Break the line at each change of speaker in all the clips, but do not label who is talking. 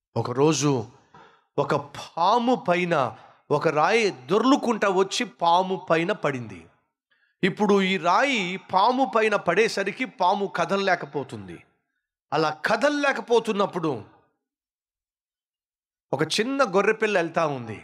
ఒకరోజు ఒక పాము పైన ఒక రాయి దొర్లుకుంటా వచ్చి పాము పైన పడింది ఇప్పుడు ఈ రాయి పాము పైన పడేసరికి పాము కదలలేకపోతుంది అలా కదలలేకపోతున్నప్పుడు ఒక చిన్న గొర్రెపిల్ల వెళ్తా ఉంది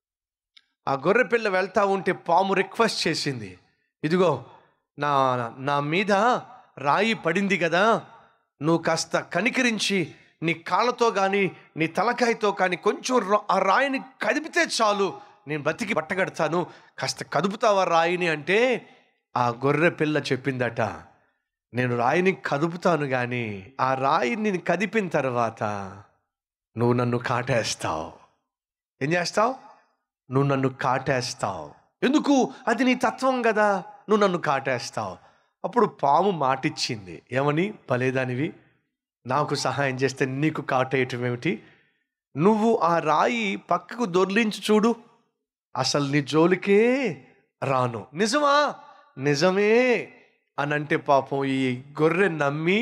ఆ గొర్రెపిల్ల వెళ్తా ఉంటే పాము రిక్వెస్ట్ చేసింది ఇదిగో నా నా మీద రాయి పడింది కదా నువ్వు కాస్త కనికరించి నీ కాళ్ళతో కానీ నీ తలకాయతో కానీ కొంచెం రా- ఆ రాయిని కదిపితే చాలు నేను బతికి పట్టగడతాను కాస్త కదుపుతావా రాయిని అంటే ఆ గొర్రె పిల్ల చెప్పిందట నేను రాయిని కదుపుతాను కానీ ఆ రాయిని నేను కదిపిన తర్వాత నువ్వు నన్ను కాటేస్తావు ఏం చేస్తావు నువ్వు నన్ను కాటేస్తావు ఎందుకు అది నీ తత్వం కదా నువ్వు నన్ను కాటేస్తావు అప్పుడు పాము మాటిచ్చింది ఏమని పలేదానివి నాకు సహాయం చేస్తే నీకు కాటేయటం ఏమిటి నువ్వు ఆ రాయి పక్కకు దొర్లించి చూడు అసలు నీ జోలికే రాను నిజమా నిజమే అని అంటే పాపం ఈ గొర్రె నమ్మి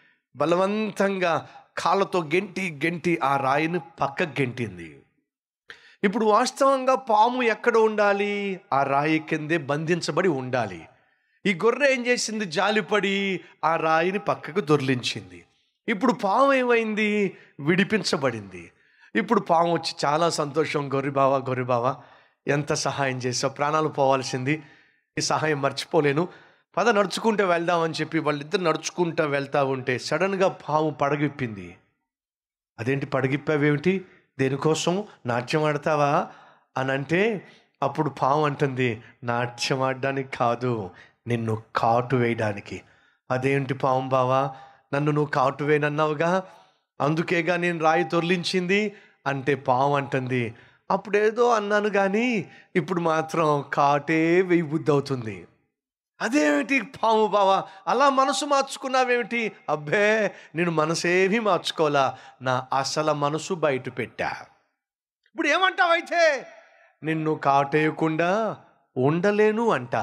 బలవంతంగా కాళ్ళతో గెంటి గెంటి ఆ రాయిని పక్కకు గెంటింది ఇప్పుడు వాస్తవంగా పాము ఎక్కడ ఉండాలి ఆ రాయి కిందే బంధించబడి ఉండాలి ఈ గొర్రె ఏం చేసింది జాలిపడి ఆ రాయిని పక్కకు దొర్లించింది ఇప్పుడు పాము ఏమైంది విడిపించబడింది ఇప్పుడు పాము వచ్చి చాలా సంతోషం గొర్రెబావా గొర్రెబావా ఎంత సహాయం చేసావు ప్రాణాలు పోవాల్సింది ఈ సహాయం మర్చిపోలేను పద నడుచుకుంటూ వెళ్దామని చెప్పి వాళ్ళిద్దరు నడుచుకుంటూ వెళ్తా ఉంటే సడన్గా పాము పడగిప్పింది అదేంటి పడగిప్పావేమిటి దేనికోసం నాట్యం ఆడతావా అని అంటే అప్పుడు పాము అంటుంది నాట్యం ఆడడానికి కాదు నిన్ను కాటు వేయడానికి అదేంటి పాము బావా నన్ను నువ్వు కాటు వేయనన్నావుగా అందుకేగా నేను రాయి తొర్లించింది అంటే పాము అంటుంది అప్పుడేదో అన్నాను కానీ ఇప్పుడు మాత్రం కాటే వేయి బుద్ధి అవుతుంది అదేమిటి పాము బావా అలా మనసు మార్చుకున్నావేమిటి అబ్బే నేను మనసేమీ మార్చుకోలా నా అసలు మనసు బయట పెట్టా ఇప్పుడు ఏమంటావైతే నిన్ను కాటేయకుండా ఉండలేను అంట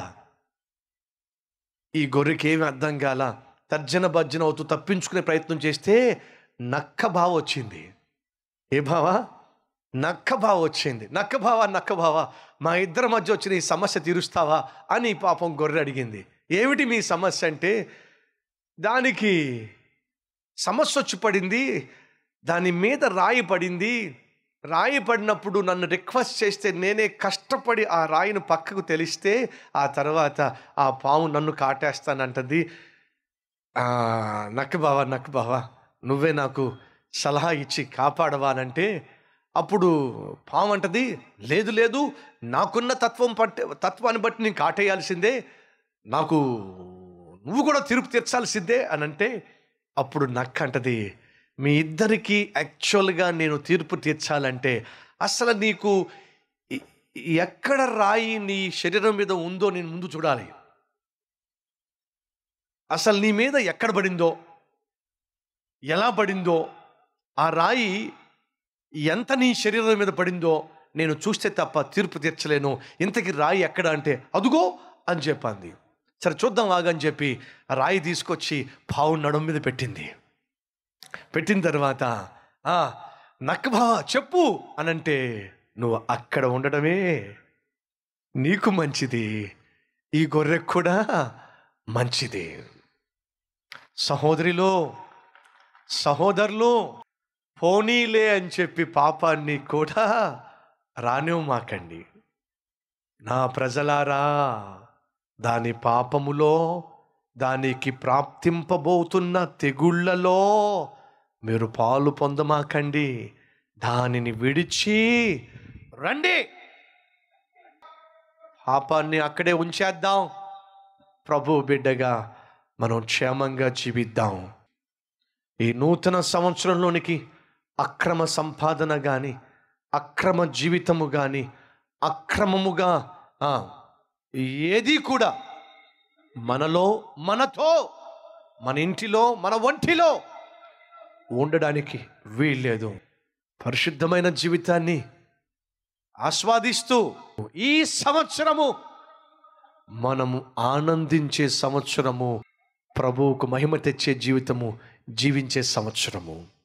ఈ గొర్రెకి ఏమి అర్థం కాల తర్జన భర్జన అవుతూ తప్పించుకునే ప్రయత్నం చేస్తే నక్క బావ వచ్చింది ఏ బావా నక్క బావ వచ్చింది నక్క బావ నక్క బావ మా ఇద్దరి మధ్య వచ్చిన ఈ సమస్య తీరుస్తావా అని పాపం గొర్రె అడిగింది ఏమిటి మీ సమస్య అంటే దానికి సమస్య వచ్చి పడింది దాని మీద రాయి పడింది రాయి పడినప్పుడు నన్ను రిక్వెస్ట్ చేస్తే నేనే కష్టపడి ఆ రాయిని పక్కకు తెలిస్తే ఆ తర్వాత ఆ పాము నన్ను కాటేస్తానంటది "ఆ, నక్క బావా నక్క బావా నువ్వే నాకు సలహా ఇచ్చి కాపాడవానంటే అప్పుడు పాము అంటది లేదు లేదు నాకున్న తత్వం పట్టే తత్వాన్ని బట్టి నేను కాటేయాల్సిందే నాకు నువ్వు కూడా తీర్పు తీర్చాల్సిందే అని అంటే అప్పుడు నక్క అంటది మీ ఇద్దరికి యాక్చువల్గా నేను తీర్పు తీర్చాలంటే అసలు నీకు ఎ- ఎక్కడ రాయి నీ శరీరం మీద ఉందో నేను ముందు చూడాలి అసలు నీ మీద ఎక్కడ పడిందో ఎలా పడిందో ఆ రాయి ఎంత నీ శరీరం మీద పడిందో నేను చూస్తే తప్ప తీర్పు తీర్చలేను ఇంతకి రాయి ఎక్కడ అంటే అదుగో అని చెప్పింది సరే చూద్దాం ఆగని చెప్పి ఆ రాయి తీసుకొచ్చి పావు నడుం మీద పెట్టింది పెట్టిన తర్వాత "ఆ, నక్క బావా చెప్పు అనంటే నువ్వు అక్కడ ఉండడమే నీకు మంచిది ఈ గొర్రెకు కూడా మంచిది సహోదరిలో సహోదరులు పోనీలే అని చెప్పి పాపాన్ని కూడా రానివ్వమాకండి నా ప్రజలారా దాని పాపములో దానికి ప్రాప్తింపబోతున్న తెగుళ్లలో మీరు పాలు పొందమాకండి దానిని విడిచి రండి పాపాన్ని అక్కడే ఉంచేద్దాం ప్రభు బిడ్డగా మనం క్షేమంగా జీవిద్దాం ఈ నూతన సంవత్సరంలోనికి అక్రమ సంపాదన కానీ అక్రమ జీవితము కానీ అక్రమముగా ఆ, ఏది కూడా మనలో మనతో మన ఇంటిలో మన ఒంటిలో ఉండడానికి వీల్లేదు పరిశుద్ధమైన జీవితాన్ని ఆస్వాదిస్తూ ఈ సంవత్సరము మనము ఆనందించే సంవత్సరము ప్రభువుకు మహిమ తెచ్చే జీవితము జీవించే సంవత్సరము